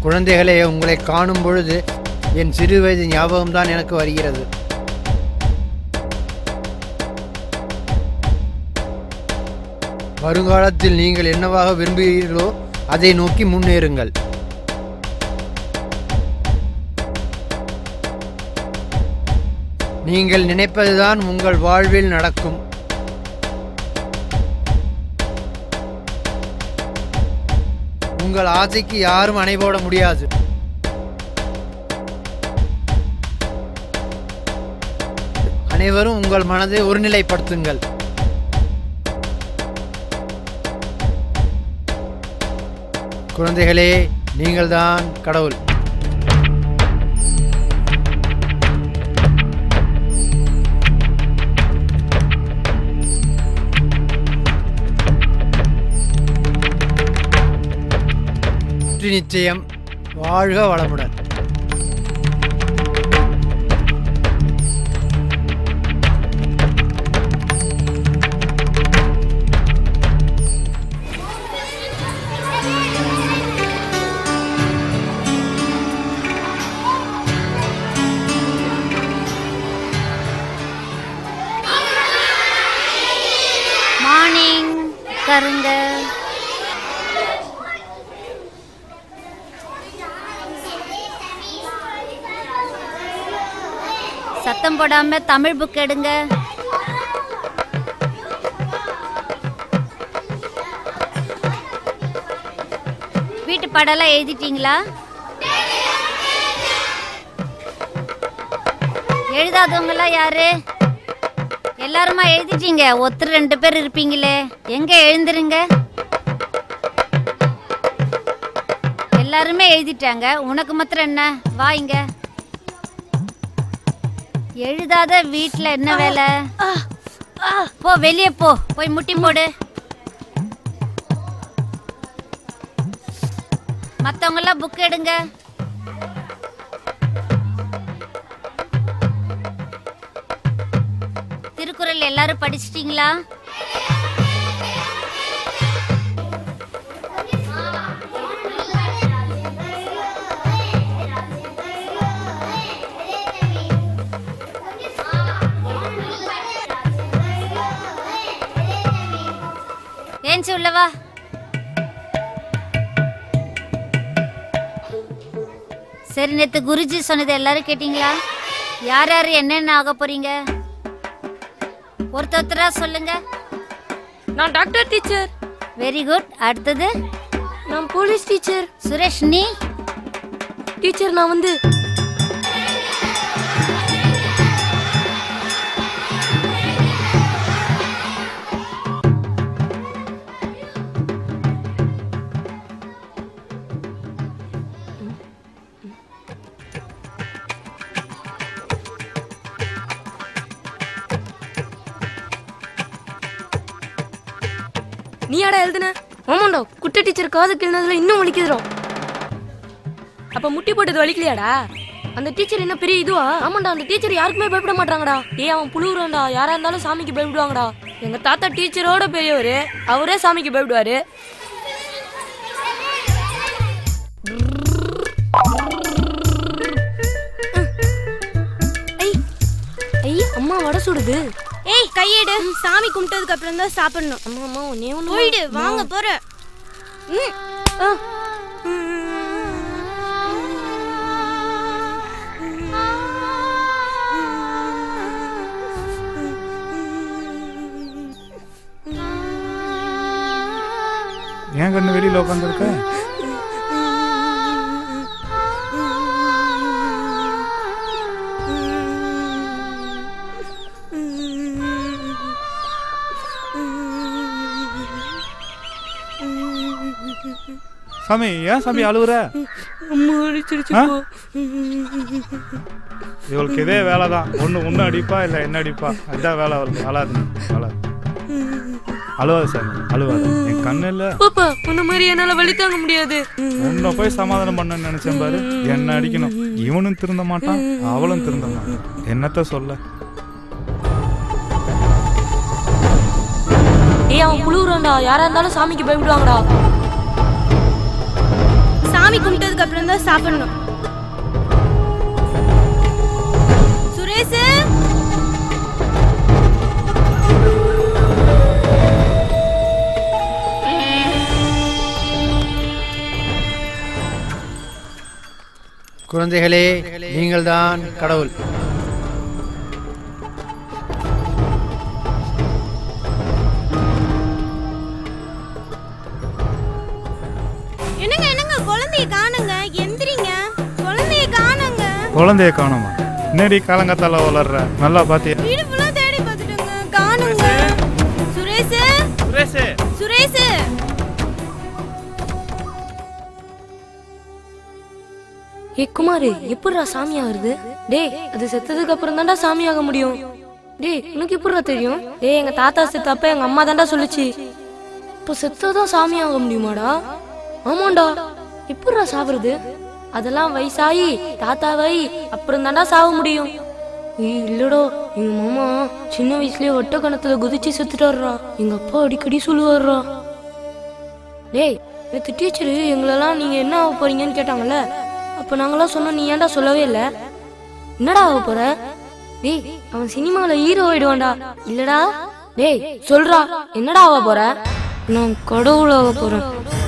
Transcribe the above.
குழந்தைகளே உங்களை காணும் பொழுது என் சிறு வயது ஞாபகம்தான் எனக்கு வருகிறது வருங்காலத்தில் நீங்கள் என்னவாக விரும்புகிறீர்களோ அதை நோக்கி முன்னேறுங்கள் நீங்கள் நினைப்பதுதான் உங்கள் வாழ்வில் நடக்கும் உங்கள் ஆசைக்கு யாரும் அணை போட முடியாது அனைவரும் உங்கள் மனதை ஒருநிலைப்படுத்துங்கள் குழந்தைகளே நீங்கள்தான் கடவுள் வெற்றி நிச்சயம் வாழ்க வளமுடன் மார்னிங் கருங்க சத்தம் போடாம தமிழ் புக் எடுங்க வீட்டு பாடெல்லாம் எழுதிட்டீங்களா எழுதாதவங்களாம் யாரு எல்லாருமா எழுதிட்டீங்க ஒருத்தர் ரெண்டு பேர் இருப்பீங்களே எங்க எழுந்துருங்க எல்லாருமே எழுதிட்டாங்க உனக்கு மாத்திரம் என்ன வா இங்க எழுதாத வீட்ல என்ன வேலை போ வெளியே போ போய் முட்டி போடு மத்தவங்க எல்லாம் புக் எடுங்க திருக்குறள் எல்லாரும் படிச்சிட்டீங்களா ஏஞ்சி உள்ளவா சரி நேத்து குருஜி சொன்னது எல்லாரும் கேட்டீங்களா யார் யார் என்னென்ன ஆக போறீங்க ஒருத்தர் ஒருத்தரா சொல்லுங்க நான் டாக்டர் டீச்சர் வெரி குட் அடுத்தது நான் போலீஸ் டீச்சர் சுரேஷ் நீ டீச்சர் நான் வந்து நீ யாடா எழுதுன ஆமாண்டா குட்டை டீச்சர் காது கிழினதுல இன்னும் வலிக்குதுடா அப்ப முட்டி போட்டது வலிக்கலையாடா அந்த டீச்சர் என்ன பெரிய இதுவா ஆமாண்டா அந்த டீச்சர் யாருக்குமே பயப்பட மாட்டாங்கடா ஏய் அவன் புழுவுறான்டா யாரா இருந்தாலும் சாமிக்கு பயப்படுவாங்கடா எங்க தாத்தா டீச்சரோட பெரியவர் அவரே சாமிக்கு பயப்படுவாரு ஐ ஐ அம்மா வடை சுடுது ஏய் கையெடு சாமி கும்பிட்டதுக்கு அப்புறம் தான் சாப்பிடணும் அம்மா அம்மா ஒன்னே ஒன்று போயிடு வாங்க போற ஏன் கண்ணு வெளியில உட்காந்துருக்க சாமி ஏன் சாமி அழுவுற அம்மா அடிச்சிருச்சு ஆ? போ. இவளுக்கு இதே வேலை தான் ஒன்று ஒன்று அடிப்பா இல்லை என்ன அடிப்பா அதுதான் வேலை அவளுக்கு அழாது அழாது அழுவாது சாமி அழுவாது என் கண்ணு இல்லை பாப்பா உன்ன மாதிரி என்னால வலி தாங்க முடியாது உன்னை போய் சமாதானம் பண்ண நினைச்சேன் பாரு என்ன அடிக்கணும் இவனும் திருந்த மாட்டான் அவளும் திருந்த மாட்டான் என்னத்த சொல்ல ஏய் அவன் புழுவுறான்டா யாரா இருந்தாலும் சாமிக்கு பயப்படுவாங்கடா சாமி கும்பிட்டதுக்கு அப்புறம் தான் சாப்பிடணும் சுரேஷ் குழந்தைகளே நீங்கள்தான் கடவுள் என்னங்க என்னங்க குழந்தைய காணுங்க எந்திரிங்க குழந்தைய காணுங்க குழந்தைய காணுமா என்னடி காலங்கத்தால வளர்ற நல்லா பாத்தியா வீடு ஃபுல்லா தேடி பார்த்துட்டோங்க காணுங்க சுரேஷ் சுரேஷே சுரேஷ் ஏ குமாரு எப்படிடா சாமி ஆகுறது டேய் அது செத்ததுக்கு அப்புறம் தான்டா சாமி ஆக முடியும் டேய் உனக்கு எப்படிடா தெரியும் டேய் எங்க தாத்தா செத்தப்ப எங்க அம்மா தான்டா சொல்லுச்சு இப்போ செத்ததான் சாமி ஆக முடியுமாடா ஆமாண்டா எப்படிடா சாவுறது அதெல்லாம் வயசாகி தாத்தாவாயி அப்புறம் தான்டா சாக முடியும் ஏய் இல்லடா எங்க மாமா சின்ன வயசுலயே ஒட்ட கணத்துல குதிச்சு செத்துட்டாருடா எங்க அப்பா அடிக்கடி சொல்லுவாருடா டேய் நேற்று டீச்சரு எங்களெல்லாம் நீங்க என்ன ஆக போறீங்கன்னு கேட்டாங்கல்ல அப்ப நாங்களாம் சொன்னோம் நீ ஏன்டா சொல்லவே இல்ல என்னடா ஆக போற டேய் அவன் சினிமால ஹீரோ ஆயிடுவான்டா இல்லடா டேய் சொல்றா என்னடா ஆக போற நான் கடவுள் ஆக போறேன்